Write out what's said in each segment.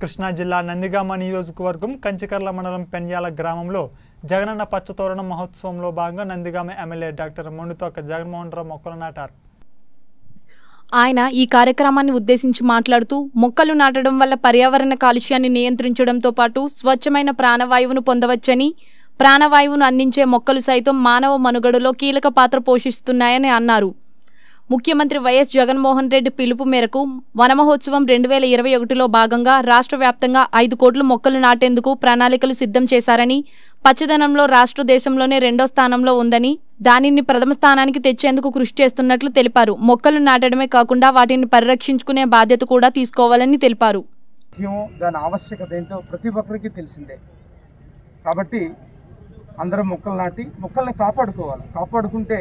కృష్ణా జిల్లా నందిగామ నియోజకవర్గం కంచికర్ల మండలం పెన్యాల గ్రామంలో జగనన్న పచ్చతోరణ మహోత్సవంలో భాగంగా నందిగామ ఎమ్మెల్యే డాక్టర్ మొండుతోక జగన్మోహన్ రావు మొక్కలు నాటారు ఆయన ఈ కార్యక్రమాన్ని ఉద్దేశించి మాట్లాడుతూ మొక్కలు నాటడం వల్ల పర్యావరణ కాలుష్యాన్ని నియంత్రించడంతో పాటు స్వచ్ఛమైన ప్రాణవాయువును పొందవచ్చని ప్రాణవాయువును అందించే మొక్కలు సైతం మానవ మనుగడలో కీలక పాత్ర పోషిస్తున్నాయని అన్నారు ముఖ్యమంత్రి వైఎస్ జగన్మోహన్ రెడ్డి పిలుపు మేరకు వనమహోత్సవం రెండు వేల ఇరవై ఒకటిలో భాగంగా రాష్ట్ర వ్యాప్తంగా ఐదు కోట్ల మొక్కలు నాటేందుకు ప్రణాళికలు సిద్ధం చేశారని పచ్చదనంలో రాష్ట్ర దేశంలోనే రెండో స్థానంలో ఉందని దానిని ప్రథమ స్థానానికి తెచ్చేందుకు కృషి చేస్తున్నట్లు తెలిపారు మొక్కలు నాటడమే కాకుండా వాటిని పరిరక్షించుకునే బాధ్యత కూడా తీసుకోవాలని తెలిపారు ముఖ్యం దాని ఆవశ్యకత ఏంటో ప్రతి ఒక్కరికి తెలిసిందే కాబట్టి అందరం మొక్కలు నాటి మొక్కల్ని కాపాడుకోవాలి కాపాడుకుంటే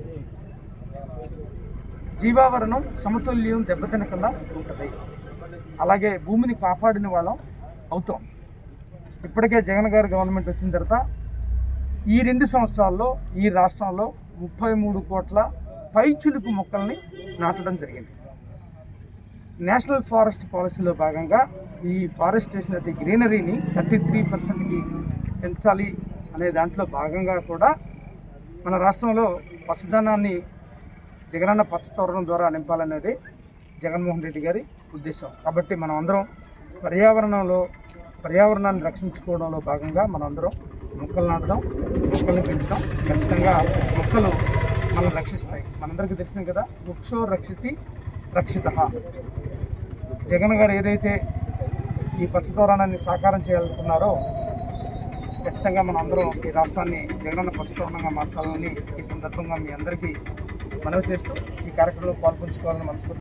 జీవావరణం సమతుల్యం దెబ్బతినకుండా ఉంటుంది అలాగే భూమిని కాపాడిన వాళ్ళం అవుతాం ఇప్పటికే జగన్ గారి గవర్నమెంట్ వచ్చిన తర్వాత ఈ రెండు సంవత్సరాల్లో ఈ రాష్ట్రంలో ముప్పై మూడు కోట్ల పైచులుకు మొక్కల్ని నాటడం జరిగింది నేషనల్ ఫారెస్ట్ పాలసీలో భాగంగా ఈ ఫారెస్టేషన్ అయితే గ్రీనరీని థర్టీ త్రీ పర్సెంట్కి పెంచాలి అనే దాంట్లో భాగంగా కూడా మన రాష్ట్రంలో పచ్చదనాన్ని జగనన్న పచ్చతోరణం ద్వారా నింపాలనేది జగన్మోహన్ రెడ్డి గారి ఉద్దేశం కాబట్టి మనం అందరం పర్యావరణంలో పర్యావరణాన్ని రక్షించుకోవడంలో భాగంగా మనం అందరం మొక్కలు నాటడం మొక్కల్ని పెంచడం ఖచ్చితంగా మొక్కలు మనం రక్షిస్తాయి మనందరికీ తెలిసింది కదా వృక్షో రక్షితి రక్షిత జగన్ గారు ఏదైతే ఈ పచ్చతోరణాన్ని సాకారం చేయాలనుకున్నారో ఖచ్చితంగా మనం అందరం ఈ రాష్ట్రాన్ని జగనన్న పచ్చతోరణంగా మార్చాలని ఈ సందర్భంగా మీ అందరికీ మనవి చేస్తూ ఈ కార్యక్రమంలో పాల్పంచుకోవాలని మనస్ఫూర్తి